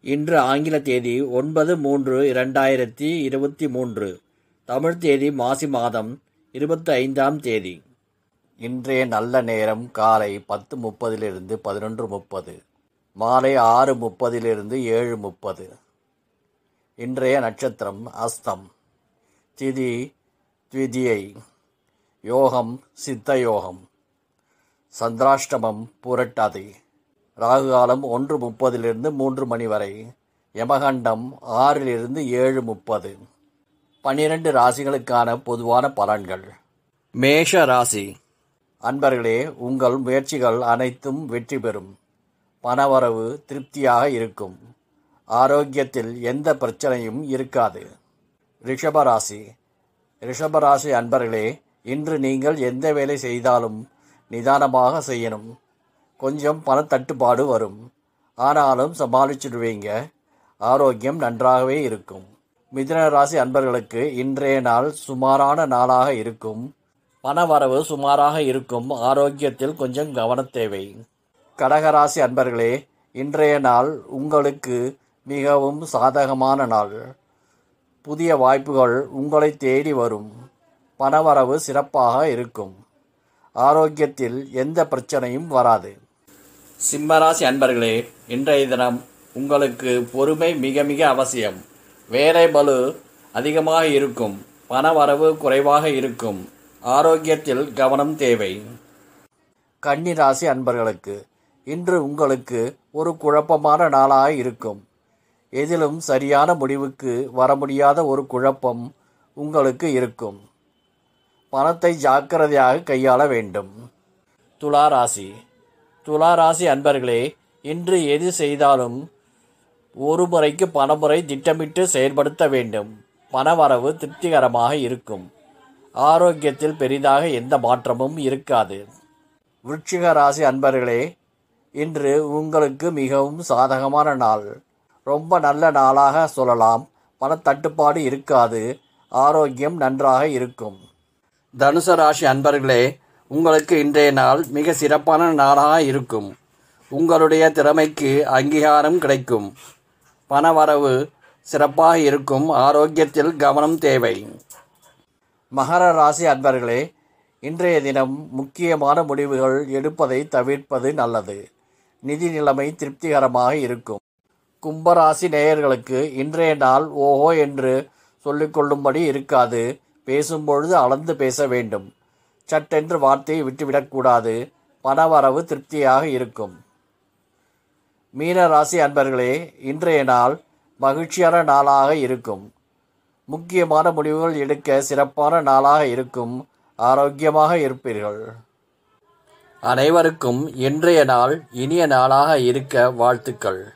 இன்று ஆங்கில தேதி ஒன்பது மூன்று இரண்டாயிரத்தி இருபத்தி மூன்று தமிழ் தேதி மாசி மாதம் இருபத்தி ஐந்தாம் தேதி இன்றைய நல்ல நேரம் காலை பத்து முப்பதிலிருந்து பதினொன்று முப்பது மாலை ஆறு முப்பதிலிருந்து ஏழு முப்பது இன்றைய நட்சத்திரம் அஸ்தம் திதி த்விதியை யோகம் சித்த யோகம் சந்திராஷ்டமம் புரட்டாதி ராகுகாலம் ஒன்று முப்பதிலிருந்து மூன்று மணி வரை யமகண்டம் ஆறிலிருந்து ஏழு முப்பது பன்னிரண்டு ராசிகளுக்கான பொதுவான பலன்கள் மேஷ ராசி அன்பர்களே உங்கள் முயற்சிகள் அனைத்தும் வெற்றி பெறும் பணவரவு திருப்தியாக இருக்கும் ஆரோக்கியத்தில் எந்த பிரச்சனையும் இருக்காது ரிஷபராசி ரிஷபராசி அன்பர்களே இன்று நீங்கள் எந்த வேலை செய்தாலும் நிதானமாக செய்யணும் கொஞ்சம் பணத்தட்டுப்பாடு வரும் ஆனாலும் சமாளிச்சிடுவீங்க ஆரோக்கியம் நன்றாகவே இருக்கும் மிதுன ராசி அன்பர்களுக்கு இன்றைய நாள் சுமாரான நாளாக இருக்கும் பணவரவு சுமாராக இருக்கும் ஆரோக்கியத்தில் கொஞ்சம் கவனம் தேவை கடகராசி அன்பர்களே இன்றைய நாள் உங்களுக்கு மிகவும் சாதகமான நாள் புதிய வாய்ப்புகள் உங்களை தேடி வரும் பணவரவு சிறப்பாக இருக்கும் ஆரோக்கியத்தில் எந்த பிரச்சனையும் வராது சிம்மராசி அன்பர்களே இன்றைய தினம் உங்களுக்கு பொறுமை மிக மிக அவசியம் வேலை பளு அதிகமாக இருக்கும் பணவரவு குறைவாக இருக்கும் ஆரோக்கியத்தில் கவனம் தேவை கன்னி ராசி அன்பர்களுக்கு இன்று உங்களுக்கு ஒரு குழப்பமான நாளாக இருக்கும் எதிலும் சரியான முடிவுக்கு வர முடியாத ஒரு குழப்பம் உங்களுக்கு இருக்கும் பணத்தை ஜாக்கிரதையாக கையாள வேண்டும் துலா ராசி துலா ராசி அன்பர்களே இன்று எது செய்தாலும் ஒரு முறைக்கு பணமுறை திட்டமிட்டு செயல்படுத்த வேண்டும் பணவரவு திருப்திகரமாக இருக்கும் ஆரோக்கியத்தில் பெரிதாக எந்த மாற்றமும் இருக்காது விருச்சிக ராசி அன்பர்களே இன்று உங்களுக்கு மிகவும் சாதகமான நாள் ரொம்ப நல்ல நாளாக சொல்லலாம் பணத்தட்டுப்பாடு இருக்காது ஆரோக்கியம் நன்றாக இருக்கும் தனுசு ராசி அன்பர்களே உங்களுக்கு இன்றைய நாள் மிக சிறப்பான நாளாக இருக்கும் உங்களுடைய திறமைக்கு அங்கீகாரம் கிடைக்கும் பணவரவு சிறப்பாக இருக்கும் ஆரோக்கியத்தில் கவனம் தேவை மகர ராசி அன்பர்களே இன்றைய தினம் முக்கியமான முடிவுகள் எடுப்பதை தவிர்ப்பது நல்லது நிதி நிலைமை திருப்திகரமாக இருக்கும் கும்பராசி நேயர்களுக்கு இன்றைய நாள் ஓஹோ என்று சொல்லிக்கொள்ளும்படி இருக்காது பேசும்பொழுது அளந்து பேச வேண்டும் சட்டென்று வார்த்தையை விட்டுவிடக்கூடாது பணவரவு திருப்தியாக இருக்கும் மீன ராசி அன்பர்களே இன்றைய நாள் மகிழ்ச்சியான நாளாக இருக்கும் முக்கியமான முடிவுகள் எடுக்க சிறப்பான நாளாக இருக்கும் ஆரோக்கியமாக இருப்பீர்கள் அனைவருக்கும் இன்றைய நாள் இனிய நாளாக இருக்க வாழ்த்துக்கள்